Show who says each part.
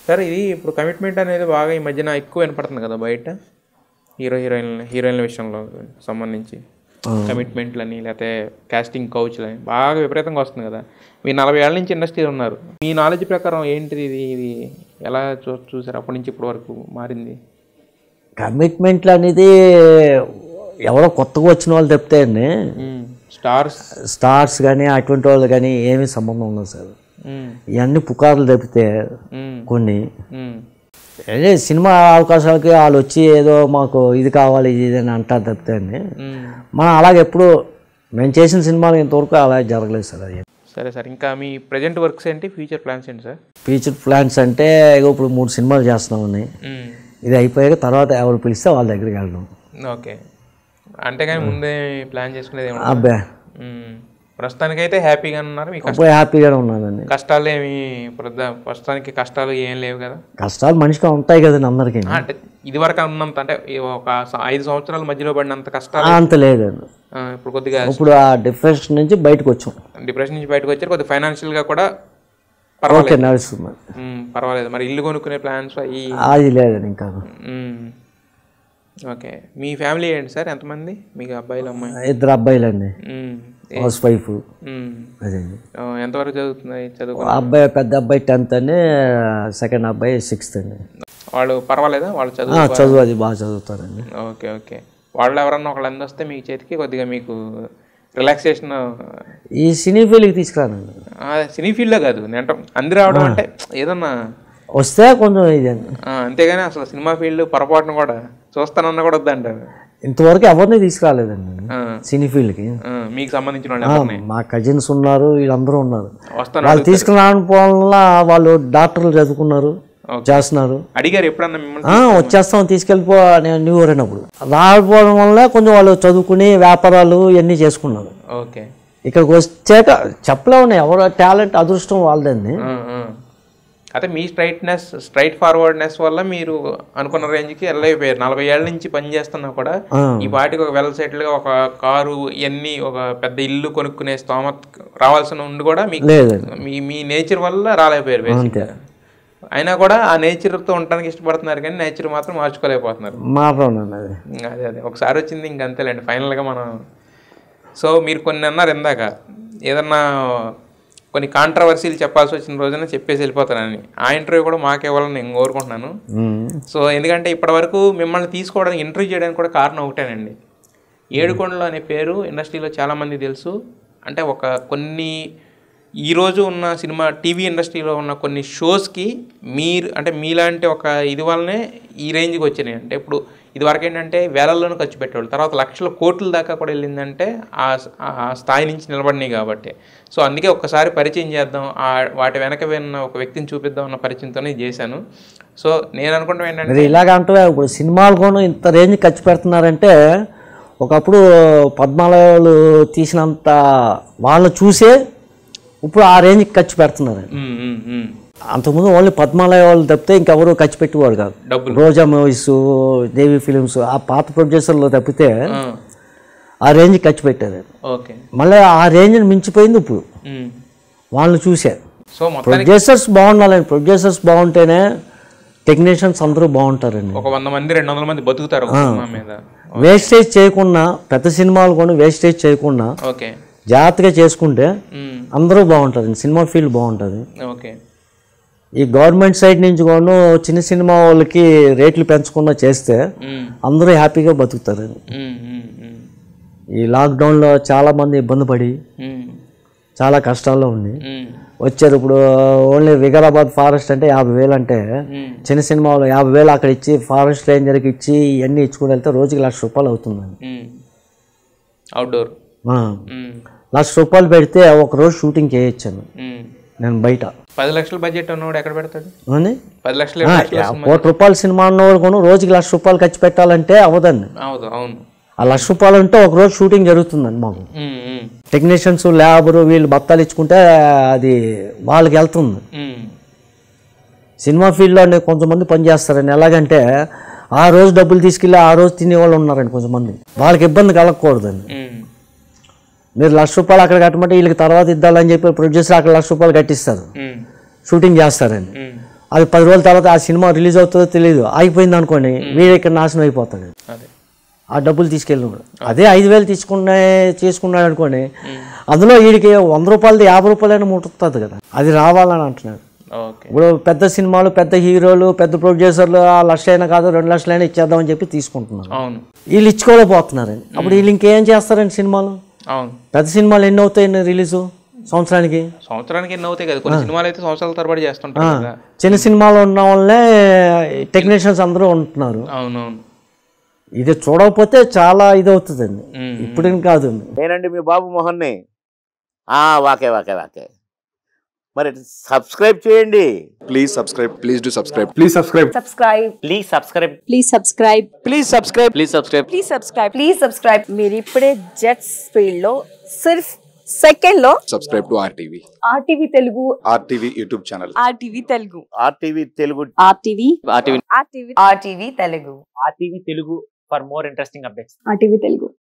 Speaker 1: Sir ఇది ఇప్పుడు commitment అనేది బాగా ఈ మధ్యన ఎక్కువ వినపడుతుంది కదా బయట హీరో హీరోయిన్ హీరోయిన్ల విషయంలో సంబంధించి కమిట్మెంట్లని లేకపోతే కాస్టింగ్ కౌచ్లని బాగా విపరీతంగా వస్తుంది కదా మీరు నలభై ఏళ్ళ నుంచి ఇండస్ట్రీలో ఉన్నారు మీ నాలెడ్జ్ ప్రకారం ఏంటిది ఇది ఇది ఎలా చూ చూసారు అప్పటి నుంచి ఇప్పటి వరకు మారింది
Speaker 2: కమిట్మెంట్లు అనేది ఎవరో కొత్తగా వచ్చిన వాళ్ళు చెప్తే అండి
Speaker 1: స్టార్స్
Speaker 2: స్టార్స్ కానీ అటువంటి వాళ్ళు కానీ ఏమీ సంబంధం ఉండదు సార్ ఇవన్నీ పుకార్లు తప్పితే కొన్ని అదే సినిమా అవకాశాలకి వాళ్ళు వచ్చి ఏదో మాకు ఇది కావాలి ఇది అని అంటారు తప్పితే అండి మనం అలాగే ఎప్పుడు మేము చేసిన సినిమాలు ఇంతవరకు అలా జరగలేదు సార్ అది
Speaker 1: సరే సార్ ఇంకా మీ ప్రజెంట్ వర్క్స్ ఏంటి ఫ్యూచర్ ప్లాన్స్ ఏంటి సార్
Speaker 2: ఫ్యూచర్ ప్లాన్స్ అంటే ఇగో ఇప్పుడు మూడు సినిమాలు చేస్తున్నామని ఇది అయిపోయాక తర్వాత ఎవరు పిలిస్తే వాళ్ళ దగ్గరికి వెళ్ళడం
Speaker 1: ఓకే అంటే కానీ ముందే ప్లాన్ చేసుకునేది ఏమన్నా
Speaker 2: అబ్బే
Speaker 1: ప్రస్తుతానికైతే హ్యాపీగా ఉన్నారు మీ కష్ట-
Speaker 2: అప్పుడు హ్యాపీగానే ఉన్నానండి
Speaker 1: కష్టాలు ఏమి ప్రస్తుత- ప్రస్తుతానికి కష్టాలు ఏం లేవు కదా
Speaker 2: కష్టాలు మనిషికి ఉంటాయి కదండి అందరికీ
Speaker 1: ఆ, అంటే ఇది వరకు ఉన్నంత అంటే ఈ ఒక స- ఐదు సంవత్సరాల మధ్యలో పడినంత కష్టాలు
Speaker 2: ఆ, అంత లేదండి
Speaker 1: ఆ, ఇప్పుడు కొద్దిగా
Speaker 2: ఇప్పుడు ఆ డిప్రెషన్ నుంచి బయటకు వచ్చాం
Speaker 1: డిప్రెషన్ నుంచి బయటకు వచ్చారు కొద్దిగా ఫైనాన్షియల్ గా కూడా పర్వాలేదు
Speaker 2: ఓకే నడుస్తుంది
Speaker 1: ఉమ్, పర్వాలేదు మరి ఇల్లు కొనుక్కునే ప్లాన్స్ అయ్యి
Speaker 2: అది లేదండి ఇంకా
Speaker 1: ఉమ్, ఓకే మీ ఫ్యామిలీ ఏంటి సార్ ఎంతమంది మీకు అబ్బాయిలు అమ్మాయి
Speaker 2: ఇద్దరు అబ్బాయిలండి
Speaker 1: ఉమ్,
Speaker 2: హౌస్ వైఫ్
Speaker 1: ఉమ్.
Speaker 2: అదండి
Speaker 1: ఆ, ఎంతవరకు చదువుతున్నాయి చదువు
Speaker 2: అబ్బాయి పెద్ద అబ్బాయి టెన్త్ అండి సెకండ్ అబ్బాయి సిక్స్త్ అండి
Speaker 1: వాళ్ళు పర్వాలేదా వాళ్ళు చదువు
Speaker 2: ఆ, చదువు అది బాగా చదువుతారండి
Speaker 1: ఓకే ఓకే వాళ్ళు ఎవరన్నా ఒకళ్ళు అందొస్తే మీ చేతికి కొద్దిగా మీకు రిలాక్సేషన్
Speaker 2: ఈ సినీ ఫీల్డ్కి తీసుకురానండి
Speaker 1: సినీ ఫీల్డ్లో కాదు నేను అంటాం అందరూ రావడం అంటే ఏదన్నా
Speaker 2: వస్తే కొంచెం ఇదండి
Speaker 1: ఆ, అంతేగాని అసలు సినిమా ఫీల్డ్ పొరపాటును కూడా చూస్తానన్నా కూడా వద్దంటారు
Speaker 2: ఇంతవరకు ఎవరిని తీసుకురాలేదండి
Speaker 1: ఆ,
Speaker 2: సినీ ఫీల్డ్కి
Speaker 1: ఆ, మీకు సంబంధించిన వాళ్ళు ఎవరిని
Speaker 2: మా కజిన్స్ ఉన్నారు వీళ్ళందరూ ఉన్నారు
Speaker 1: వస్తాను
Speaker 2: వాళ్ళు తీసుకురావడం వల్ల వాళ్ళు డాక్టర్లు చదువుకున్నారు
Speaker 1: ఓకే.
Speaker 2: చేస్తున్నారు
Speaker 1: అడిగారు ఎప్పుడన్నా మిమ్మల్ని
Speaker 2: ఆ, వచ్చేస్తాం తీసుకెళ్ళిపో నేను న్యూ ఇయర్ అయినప్పుడు రాకపోవడం వల్ల కొంచెం వాళ్ళు చదువుకుని వ్యాపారాలు ఇవన్నీ చేసుకున్నారు
Speaker 1: ఓకే
Speaker 2: ఇక్కడికి వచ్చాక చెప్పలేము ఎవరు టాలెంట్ అదృష్టం వాళ్ళదండి
Speaker 1: ఆ, ఆ. అయితే మీ స్ట్రైట్నెస్ స్ట్రైట్ ఫార్వర్డ్నెస్ వల్ల మీరు అనుకున్న రేంజ్కి వెళ్ళైపోయారు నలభై ఏళ్ళ నుంచి పని చేస్తున్నా కూడా
Speaker 2: ఆ.
Speaker 1: ఈ పాటికి ఒక వెల్ సెటిల్గా ఒక కారు ఇవన్నీ ఒక పెద్ద ఇల్లు కొనుక్కునే స్తోమత రావాల్సిన ఉండి కూడా మీకు
Speaker 2: లేదండి
Speaker 1: మీ మీ నేచర్ వల్ల రాలేకపోయారు
Speaker 2: అంతే
Speaker 1: బేసిక్గా అయినా కూడా ఆ నేచర్తో ఉండడానికి ఇష్టపడుతున్నారు కానీ నేచర్ మాత్రం మార్చుకోలేకపోతున్నారు
Speaker 2: మాట్లాడండి అది
Speaker 1: అదే అదే ఒకసారి వచ్చింది ఇంక అంతేలేండి ఫైనల్గా మనం సో మీరు కొన్ని అన్నారు ఇందాక ఏదన్నా కొన్ని కాంట్రవర్సీలు చెప్పాల్సి వచ్చిన రోజున చెప్పేసి వెళ్ళిపోతానని ఆ ఇంటర్వ్యూ కూడా మాకు ఇవ్వాలని నేను కోరుకుంటున్నాను
Speaker 2: ఉమ్. సో
Speaker 1: సో ఎందుకంటే ఇప్పటివరకు మిమ్మల్ని తీసుకోవడానికి ఇంటర్వ్యూ చేయడానికి కూడా కారణం ఒకటేనండి ఏడుకొండలు అనే పేరు ఇండస్ట్రీలో చాలామంది తెలుసు అంటే ఒక కొన్ని ఈరోజు ఉన్న సినిమా టీవీ ఇండస్ట్రీలో ఉన్న కొన్ని షోస్కి మీరు అంటే మీలాంటి ఒక ఇది వల్లనే ఈ రేంజ్కి వచ్చినాయి అంటే ఇప్పుడు ఇదివరకు ఏంటంటే వేలల్లోనూ ఖర్చు పెట్టేవాళ్ళు తర్వాత లక్షల కోట్ల దాకా కూడా వెళ్ళిందంటే ఆ ఆ స్థాయి నుంచి నిలబడినాయి కాబట్టి సో అందుకే ఒక్కసారి పరిచయం చేద్దాం ఆ వాటి వెనక విన్న ఒక వ్యక్తిని చూపిద్దాం అన్న పరిచయంతోనే ఇది చేశాను సో నేను అనుకుంటాం ఏంటంటే
Speaker 2: మరి ఇలాగ అంటే ఇప్పుడు సినిమాలు కూడా ఇంత రేంజ్ ఖర్చు పెడుతున్నారంటే ఒకప్పుడు పద్మాలయాలు తీసినంత వాళ్ళని చూసే ఇప్పుడు ఆ రేంజ్కి ఖర్చు పెడుతున్నారు
Speaker 1: ఉమ్, ఉమ్, ఉమ్.
Speaker 2: అంతకుముందు ఓన్లీ పద్మాలయ వాళ్ళు తప్పితే ఇంకెవరు ఖర్చు పెట్టేవాడు కాదు
Speaker 1: డబ్బులు
Speaker 2: రోజా మూవీస్ దేవి ఫిలిమ్స్ ఆ పాత ప్రొడ్యూసర్లు తప్పితే
Speaker 1: ఆ,
Speaker 2: ఆ రేంజ్కి ఖర్చు పెట్టారు
Speaker 1: ఓకే
Speaker 2: మళ్ళీ ఆ రేంజ్ని మించిపోయింది ఇప్పుడు
Speaker 1: ఉమ్.
Speaker 2: వాళ్ళని చూశారు
Speaker 1: సో మొత్తానికి
Speaker 2: ప్రొడ్యూసర్స్ బాగుండాలండి ప్రొడ్యూసర్స్ బాగుంటేనే టెక్నీషియన్స్ అందరూ బాగుంటారండి
Speaker 1: ఒక వంద మంది రెండు వందల మంది బతుకుతారు ఒక సినిమా మీద
Speaker 2: వేస్టేజ్ చేయకుండా పెద్ద సినిమాలు కూడా వేస్టేజ్ చేయకుండా
Speaker 1: ఓకే
Speaker 2: జాగ్రత్తగా చేసుకుంటే
Speaker 1: ఉమ్,
Speaker 2: అందరూ బాగుంటారండి సినిమా ఫీల్డ్ బాగుంటుంది
Speaker 1: ఓకే
Speaker 2: ఈ గవర్నమెంట్ సైడ్ నుంచి కూడా చిన్న సినిమా వాళ్ళకి రేట్లు పెంచకుండా చేస్తే
Speaker 1: ఉమ్,
Speaker 2: అందరూ హ్యాపీగా బతుకుతారండి
Speaker 1: ఉమ్, ఉమ్, ఉమ్,
Speaker 2: ఈ లాక్డౌన్లో చాలామంది ఇబ్బంది పడి
Speaker 1: ఉమ్,
Speaker 2: చాలా కష్టాల్లో ఉంది
Speaker 1: ఉమ్,
Speaker 2: వచ్చారు ఇప్పుడు ఓన్లీ వికారాబాద్ ఫారెస్ట్ అంటే యాభై వేలు అంటే
Speaker 1: ఉమ్.
Speaker 2: చిన్న సినిమా వాళ్ళు యాభై వేలు అక్కడ ఇచ్చి ఫారెస్ట్ రేంజర్కి ఇచ్చి ఇవన్నీ ఇచ్చుకుని వెళ్తే రోజుకి లక్ష రూపాయలు అవుతుందండి
Speaker 1: ఉమ్. అవుట్డోర్
Speaker 2: ఆ,
Speaker 1: ఉమ్,
Speaker 2: లక్ష రూపాయలు పెడితే ఒక రోజు షూటింగ్ చేయొచ్చాను
Speaker 1: ఉమ్.
Speaker 2: నేను బయట
Speaker 1: పది లక్షల బడ్జెట్ ఉన్నవాడు ఎక్కడ పెడతాడు
Speaker 2: అవునండి?
Speaker 1: పది లక్షలు
Speaker 2: ఆ,
Speaker 1: ఇరవై లక్షలు వస్తుంది.
Speaker 2: కోటి రూపాయల సినిమా ఉన్నవాడు కూడా రోజుకి లక్ష రూపాయలు ఖర్చు పెట్టాలంటే అవ్వదండి
Speaker 1: అవును అవును
Speaker 2: ఆ లక్ష రూపాయలు ఉంటే ఒక రోజు షూటింగ్ జరుగుతుందండి మాకు
Speaker 1: ఉమ్, ఉమ్,
Speaker 2: టెక్నీషియన్స్ లేబరు వీళ్ళు బత్తాలు ఇచ్చుకుంటే అది వాళ్ళకి వెళ్తుంది
Speaker 1: ఉమ్,
Speaker 2: సినిమా ఫీల్డ్లో కొంతమంది పనిచేస్తారండి ఎలాగంటే ఆ రోజు డబ్బులు తీసుకెళ్ళి ఆ రోజు తినేవాళ్ళు ఉన్నారండి కొంతమంది వాళ్ళకి ఇబ్బంది కలగకూడదండి
Speaker 1: ఉమ్,
Speaker 2: మీరు లక్ష రూపాయలు అక్కడ కట్టమంటే వీళ్ళకి తర్వాత ఇద్దాలని చెప్పి ప్రొడ్యూసర్ అక్కడ లక్ష రూపాయలు కట్టిస్తారు
Speaker 1: ఉమ్,
Speaker 2: షూటింగ్ చేస్తారండి
Speaker 1: ఉమ్,
Speaker 2: అది పది రోజుల తర్వాత ఆ సినిమా రిలీజ్ అవుతుందో తెలియదు ఆగిపోయింది అనుకోండి వీడు ఇక్కడ నాశనం అయిపోతాడు
Speaker 1: అదే
Speaker 2: ఆ డబ్బులు తీసుకెళ్ళినాడు అదే ఐదు వేలు తీసుకునే చేసుకున్నాడు అనుకోండి అందులో వీడికి వంద రూపాయలది యాభై రూపాయలైనా ముట్టుతుంది కదా అది రావాలని అంటున్నాడు
Speaker 1: ఓకే
Speaker 2: ఇప్పుడు పెద్ద సినిమాలు పెద్ద హీరోలు పెద్ద ప్రొడ్యూసర్లు ఆ లక్ష అయినా కాదు రెండు లక్షలైనా ఇచ్చేద్దామని చెప్పి తీసుకుంటున్నారు
Speaker 1: అవును
Speaker 2: వీళ్ళు ఇచ్చుకోలేకపోతున్నారండి అప్పుడు వీళ్ళు ఇంకేం చేస్తారండి సినిమాలు
Speaker 1: అవును
Speaker 2: పెద్ద సినిమాలు ఎన్ని అవుతాయండి రిలీజు సంవత్సరానికి
Speaker 1: సంవత్సరానికి ఎన్ని అవుతాయి కదా కొన్ని సినిమాలు అయితే సంవత్సరాల తరబడి చేస్తుంటారు కదా
Speaker 2: చిన్న సినిమాలు ఉన్న వాళ్ళే టెక్నీషియన్స్ అందరూ ఉంటున్నారు
Speaker 1: అవునవును
Speaker 2: ఇది చూడకపోతే చాలా ఇది అవుతుందండి
Speaker 1: ఉమ్,
Speaker 2: ఇప్పుడు కాదు
Speaker 3: నేనండి మీ బాబు మోహన్ని ఆ, వాకే వాకే వాకే మరి సబ్స్క్రైబ్ చేయండి
Speaker 4: Please subscribe. Please do subscribe. Please subscribe.
Speaker 5: subscribe
Speaker 3: please subscribe
Speaker 5: please subscribe
Speaker 3: please subscribe please subscribe
Speaker 5: please subscribe please subscribe మీరు ఇప్పుడే జెట్స్ ఫీల్డ్ లో సిర్ఫ్ సెకండ్ లో
Speaker 4: Subscribe to RTV.
Speaker 5: RTV Telugu
Speaker 4: RTV YouTube channel.
Speaker 5: RTV Telugu
Speaker 3: RTV Telugu
Speaker 5: RTV
Speaker 3: RTV
Speaker 5: RTV RTV Telugu
Speaker 6: RTV Telugu for more interesting updates.
Speaker 5: RTV Telugu